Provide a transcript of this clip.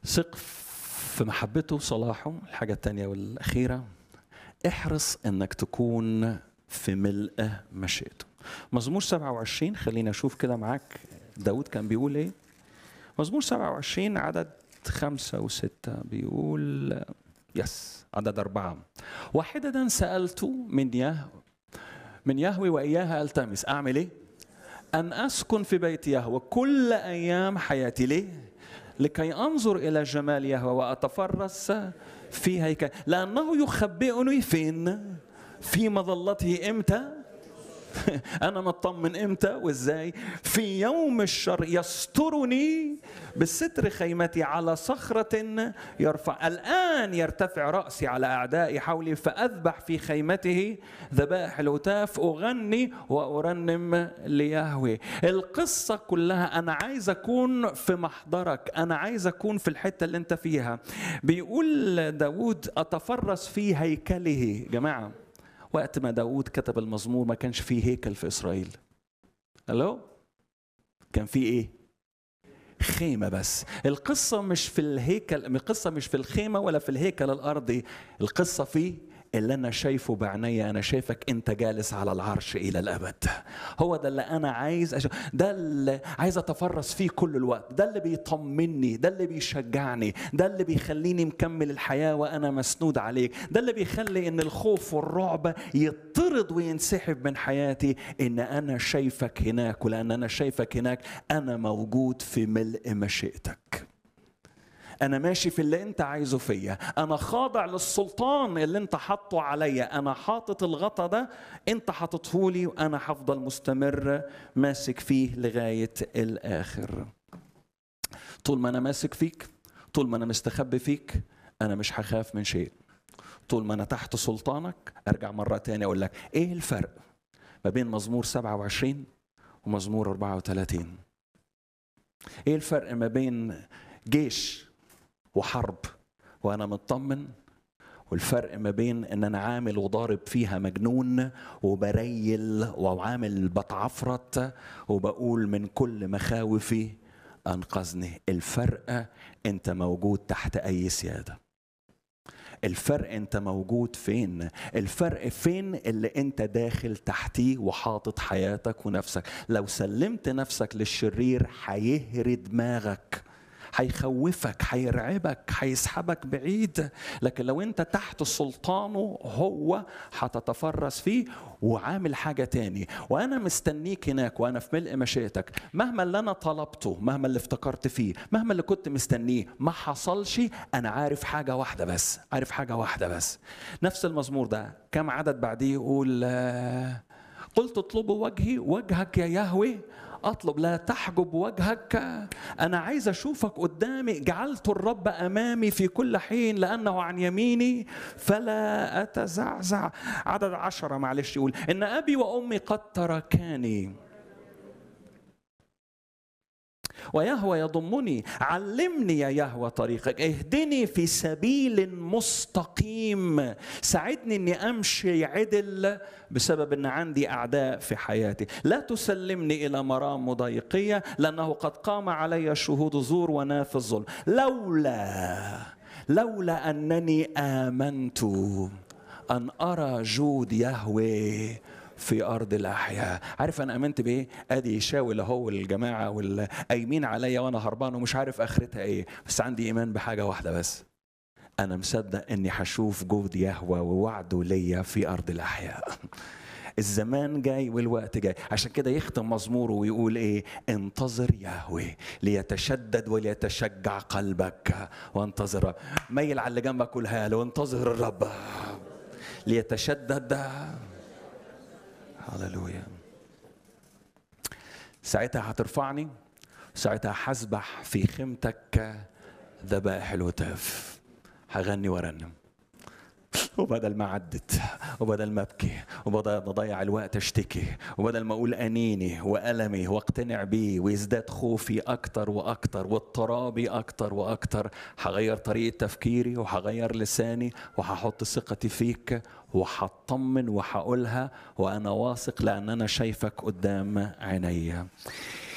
ثق في محبته وصلاحه الحاجة التانية والأخيرة احرص انك تكون في ملء مشيئته مزمور 27 خلينا اشوف كده معاك داود كان بيقول ايه مزمور 27 عدد خمسة وستة بيقول يس عدد أربعة واحدة سألت من يهوه من يهوي وإياها ألتمس أعمل إيه؟ أن أسكن في بيت يهوه كل أيام حياتي ليه؟ لكي أنظر إلى جمال يهوه وأتفرس في هيكل لأنه يخبئني فين؟ في مظلته إمتى؟ أنا مطمن إمتى وإزاي؟ في يوم الشر يسترني بستر خيمتي على صخرة يرفع الآن يرتفع رأسي على أعدائي حولي فأذبح في خيمته ذبائح الهتاف أغني وأرنم ليهوي القصة كلها أنا عايز أكون في محضرك أنا عايز أكون في الحتة اللي أنت فيها بيقول داود أتفرس في هيكله جماعة وقت ما داود كتب المزمور ما كانش فيه هيكل في إسرائيل ألو كان فيه إيه خيمة بس القصة مش في الهيكل القصة مش في الخيمة ولا في الهيكل الأرضي القصة في اللي أنا شايفه بعيني أنا شايفك أنت جالس على العرش إلى الأبد هو ده اللي أنا عايز أشوف ده اللي عايز أتفرس فيه كل الوقت ده اللي بيطمني ده اللي بيشجعني ده اللي بيخليني مكمل الحياة وأنا مسنود عليك ده اللي بيخلي إن الخوف والرعب يطرد وينسحب من حياتي إن أنا شايفك هناك ولأن أنا شايفك هناك أنا موجود في ملء مشيئتك انا ماشي في اللي انت عايزه فيا انا خاضع للسلطان اللي انت حاطه عليا انا حاطط الغطا ده انت حاططه لي وانا هفضل مستمر ماسك فيه لغايه الاخر طول ما انا ماسك فيك طول ما انا مستخبي فيك انا مش هخاف من شيء طول ما انا تحت سلطانك ارجع مره تاني اقول لك ايه الفرق ما بين مزمور 27 ومزمور 34 ايه الفرق ما بين جيش وحرب وانا مطمن والفرق ما بين ان انا عامل وضارب فيها مجنون وبريل وعامل بتعفرت وبقول من كل مخاوفي انقذني الفرق انت موجود تحت اي سياده الفرق انت موجود فين الفرق فين اللي انت داخل تحتيه وحاطط حياتك ونفسك لو سلمت نفسك للشرير هيهري دماغك هيخوفك هيرعبك هيسحبك بعيد لكن لو انت تحت سلطانه هو هتتفرس فيه وعامل حاجه تاني وانا مستنيك هناك وانا في ملء مشيئتك مهما اللي انا طلبته مهما اللي افتكرت فيه مهما اللي كنت مستنيه ما حصلش انا عارف حاجه واحده بس عارف حاجه واحده بس نفس المزمور ده كم عدد بعديه يقول قلت اطلبوا وجهي وجهك يا يهوه اطلب لا تحجب وجهك انا عايز اشوفك قدامي جعلت الرب امامي في كل حين لانه عن يميني فلا اتزعزع عدد عشرة معلش يقول ان ابي وامي قد تركاني ويهوى يضمني علمني يا يهوى طريقك اهدني في سبيل مستقيم ساعدني اني امشي عدل بسبب ان عندي اعداء في حياتي لا تسلمني الى مرام مضايقيه لانه قد قام علي شهود زور وناف الظلم لولا لولا انني امنت ان ارى جود يهوه في ارض الاحياء عارف انا امنت بايه ادي يشاول اهو الجماعه والقايمين عليا وانا هربان ومش عارف اخرتها ايه بس عندي ايمان بحاجه واحده بس انا مصدق اني هشوف جود يهوى ووعده ليا في ارض الاحياء الزمان جاي والوقت جاي عشان كده يختم مزموره ويقول ايه انتظر يهوه ليتشدد وليتشجع قلبك وانتظر ميل على اللي جنبك قولها له انتظر الرب ليتشدد هللويا ساعتها هترفعني ساعتها هسبح في خيمتك ذبائح الهتاف هغني وارنم وبدل ما عدت وبدل ما ابكي وبدل ما اضيع الوقت اشتكي وبدل ما اقول انيني والمي واقتنع بيه ويزداد خوفي اكتر واكتر واضطرابي اكتر واكتر هغير طريقه تفكيري وهغير لساني وهحط ثقتي فيك وهطمن وهقولها وانا واثق لان انا شايفك قدام عينيا